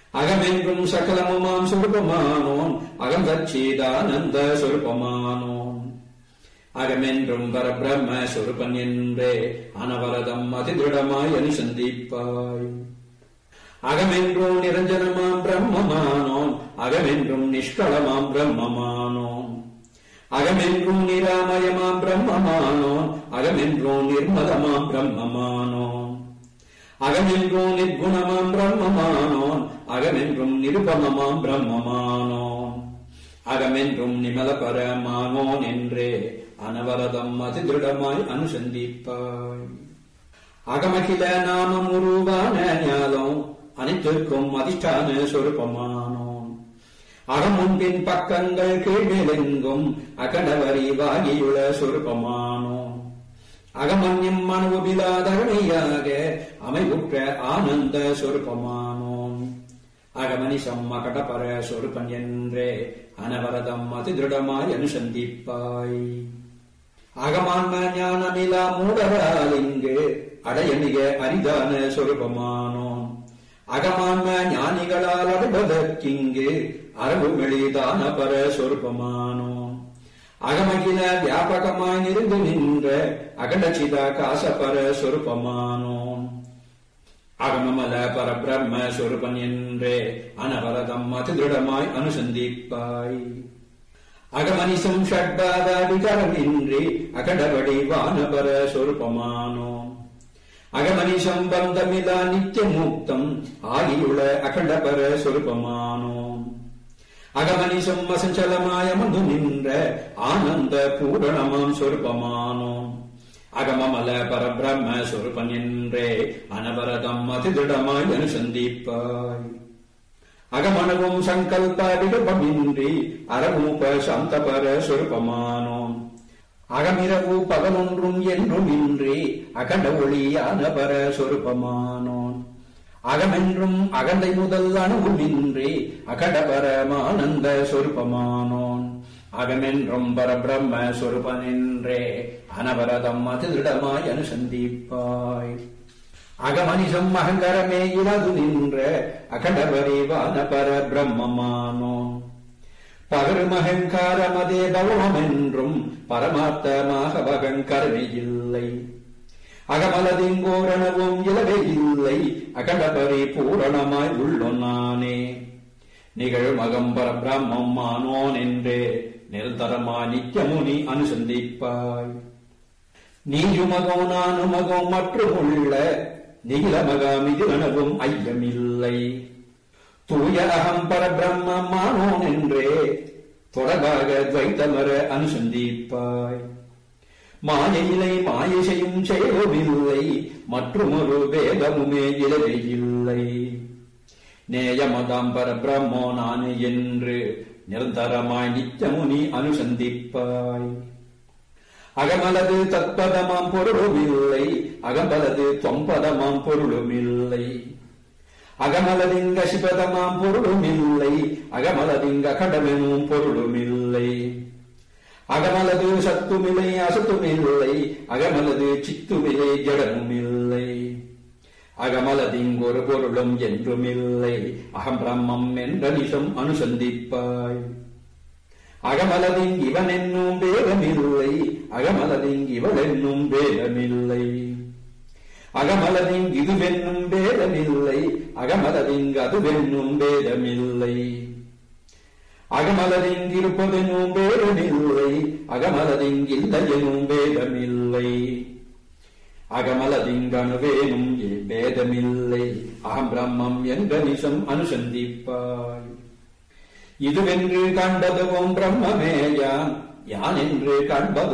அகமென்றும் சகலமுமாம் சொருபமானோன் அகம் சச்சிதானந்த சொருபமானோன் அகமென்றும் பரபிரம்ம சொருபன் என்றே அனவரதம் அதிதிருடமாய் அனுசந்திப்பாய் அகமென்றும் நிரஞ்சனமாம் பிரம்மமானோன் அகமென்றும் நிஷ்களமாம் பிரம்மமானோன் அகமென்றும் நிராமயமாம் பிரம்மமானோன் அகமென்றும் நிர்மலமாம் பிரம்மமானோன் அகமென்றும் நிர்குணமாம் பிரம்மமானோன் அகமென்றும் நிருபமமாம் பிரம்மமானோன் அகமென்றும் நிமல பரமானோன் என்றே அனவரதம் அதிதிருடமாய் அனுசந்திப்பாய் அகமகில நாமம் உருவான ஞானம் அனைத்திற்கும் அதிஷ்டான சொருபமானோன் அகமுன்பின் பக்கங்கள் கீழ்நிலெங்கும் அகடவரி வாகியுள சொருபமானோன் அகமன்யம் மனுவிலாதகமையாக அமைவுற்ற ஆனந்த சொருபமானோன் அகமனிசம் அகடபர சொருபன் என்றே அனவரதம் அதிதிருடமாய் அனுசந்திப்பாய் அகமான்ம ஞானமிலா மூடரால் இங்கு அடைய மிக அரிதான சொருபமானோன் அகமான்ம ஞானிகளால் அடைவதற்கிங்கு அரபு மெளிதான பர சொருபமானோன் அகமகில வியாபகமாய் நிருந்து நின்ற அகண்டச்சித காசபர சொருபமானோன் அகமமல பரபிரம்ம சொருபன் என்றே அனவரதம் அதிதிருடமாய் அனுசந்திப்பாய் அகமனிசம் ஷட்பாத விகரமின்றி அகடபடி வானபர சொருபமானோம் அகமனிசம் பந்தமிலா நித்திய முக்தம் ஆகியுள்ள அகண்டபர சொருபமானோம் அகமனிசம் அசஞ்சலமாய மது நின்ற ஆனந்த பூரணமாம் சொருபமானோம் அகமமல பரபிரம்ம சொருபன் என்றே அனவரதம் அதிதிடமாய் அனுசந்திப்பாய் அகமனவும் சங்கல்ப விடுபமின்றி அரபூப சந்தபர சொருபமானோம் அகமிரவு பகலொன்றும் என்றும் இன்றி அகண்ட ஒளியான பர சொருபமானோன் அகமென்றும் அகந்தை முதல் அணுவுமின்றி அகடபரமானந்த சொருபமானோன் அகமென்றும் பரபிரம்ம சொருபனென்றே அனவரதம் அதிருடமாய் அனுசந்திப்பாய் அகமனிசம் அகங்கரமே இலது நின்ற அகண்டபரிவான பர பிரம்மமானோன் பகரும் அகங்காரமதே பவமென்றும் பரமார்த்தமாக பகங்கரமே இல்லை அகமலதிங்கோரணவும் இலவே இல்லை அகண்டபரி பூரணமாய் உள்ளொன்னானே நிகழும் அகம்பர பிரம்மம் ஆனோன் என்றே நிரந்தரமா நித்தியமுனி அனுசந்திப்பாய் நீயுமகம் நானுமகம் மற்றும் உள்ள நிகிலமகமிதிலனவும் ஐயமில்லை தூய அகம் பரபிரம்மமானோன் என்றே தொடர்பாக துவைத்தமர அனுசந்திப்பாய் மாயையிலை மாயை செய்யும் செயலுமில்லை மற்றும் ஒரு வேதமுமே இலவே இல்லை நேயமதாம் பரபிரம்மோ நான் என்று நிரந்தரமாய் நித்தியமுனி அனுசந்திப்பாய் அகமலது தத்பதமாம் பொருளுமில்லை அகமலது தொம்பதமாம் பொருளுமில்லை அகமலதிங்க சிபதமாம் பொருளுமில்லை அகமலதிங்க கடமெனும் பொருளுமில்லை அகமலது சத்துமில்லை அசத்துமில்லை அகமலது சித்துமில்லை ஜடமுமில்லை அகமலதிங்கொரு பொருளும் என்றுமில்லை அகம் பிரம்மம் என்ற நிஷம் அனுசந்திப்பாய் அகமலதிங் இவன் என்னும் வேதமில்லை அகமலதிங் இவள் என்னும் வேதமில்லை அகமலதிங் இதுவென்னும் வேதமில்லை அகமலதிங் அதுவென்னும் வேதமில்லை அகமலதிங் இருப்பதெனும் வேதமில்லை அகமலதிங் இல்லை எனும் வேதமில்லை அகமலதிங்கணுவேனும் பேதமில்லை அகம் பிரம்மம் என்ற நிசம் அனுசந்திப்பாய் இதுவென்று கண்டதுவும் பிரம்மமேயான் யான் என்று கண்பது